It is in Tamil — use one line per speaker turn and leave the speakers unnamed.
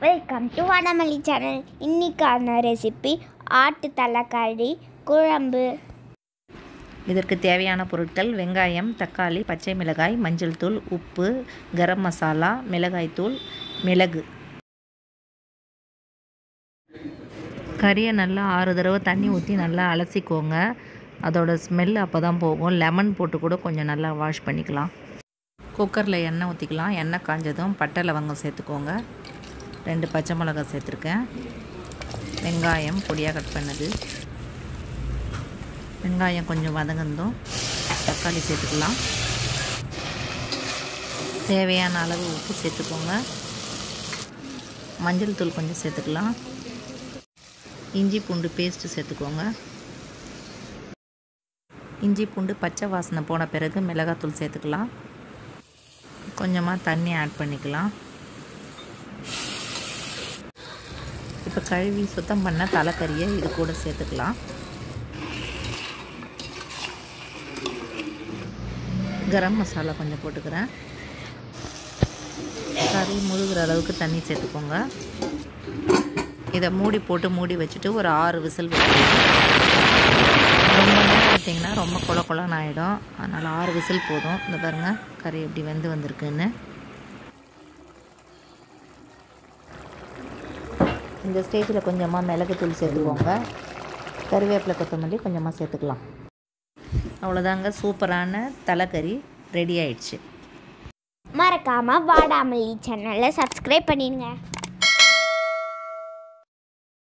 வெல்கம் டு வடமல்லி சேனல் இன்னைக்கான ரெசிபி ஆட்டு தலைக்கறி குழம்பு
இதற்கு தேவையான பொருட்கள் வெங்காயம் தக்காளி பச்சை மிளகாய் மஞ்சள் தூள் உப்பு கரம் மசாலா மிளகாய்த்தூள் மிளகு கறியை நல்லா ஆறு தடவை தண்ணி ஊற்றி நல்லா அலசிக்கோங்க அதோட ஸ்மெல் அப்போ தான் போகும் லெமன் போட்டு கூட கொஞ்சம் நல்லா வாஷ் பண்ணிக்கலாம் குக்கரில் எண்ணெய் ஊற்றிக்கலாம் எண்ணெய் காஞ்சதும் பட்டை லவங்கம் சேர்த்துக்கோங்க ரெண்டு பச்சை மிளகாய் சேர்த்துருக்கேன் வெங்காயம் பொடியாக கட் பண்ணது வெங்காயம் கொஞ்சம் வதங்கந்தோம் தக்காளி சேர்த்துக்கலாம் தேவையான அளவு உப்பு சேர்த்துக்கோங்க மஞ்சள் தூள் கொஞ்சம் சேர்த்துக்கலாம் இஞ்சி பூண்டு பேஸ்ட்டு சேர்த்துக்கோங்க இஞ்சி பூண்டு பச்சை வாசனை போன பிறகு மிளகாத்தூள் சேர்த்துக்கலாம் கொஞ்சமாக தண்ணி ஆட் பண்ணிக்கலாம் இப்போ கழுவி சுத்தம் பண்ண தலைக்கறியை இது கூட சேர்த்துக்கலாம் கரம் மசாலா கொஞ்சம் போட்டுக்கிறேன் கறி முழுகிற அளவுக்கு தண்ணி சேர்த்துக்கோங்க இதை மூடி போட்டு மூடி வச்சுட்டு ஒரு ஆறு விசில் வச்சுக்கோங்க ரொம்ப நேரம் வச்சிங்கன்னா ரொம்ப கொல கொலன்னு ஆகிடும் அதனால் ஆறு விசில் போதும் இந்த பாருங்கள் கறி எப்படி வெந்து வந்திருக்குன்னு இந்த ஸ்டேஜில் கொஞ்சமாக மிளகுத்தூள் சேர்த்துக்கோங்க கருவேப்பிலை கொத்தமல்லி கொஞ்சமாக சேர்த்துக்கலாம் அவ்வளோதாங்க சூப்பரான தலைக்கறி ரெடி ஆயிடுச்சு
மறக்காமல் வாடாமல்லி சேனலை சப்ஸ்கிரைப் பண்ணிடுங்க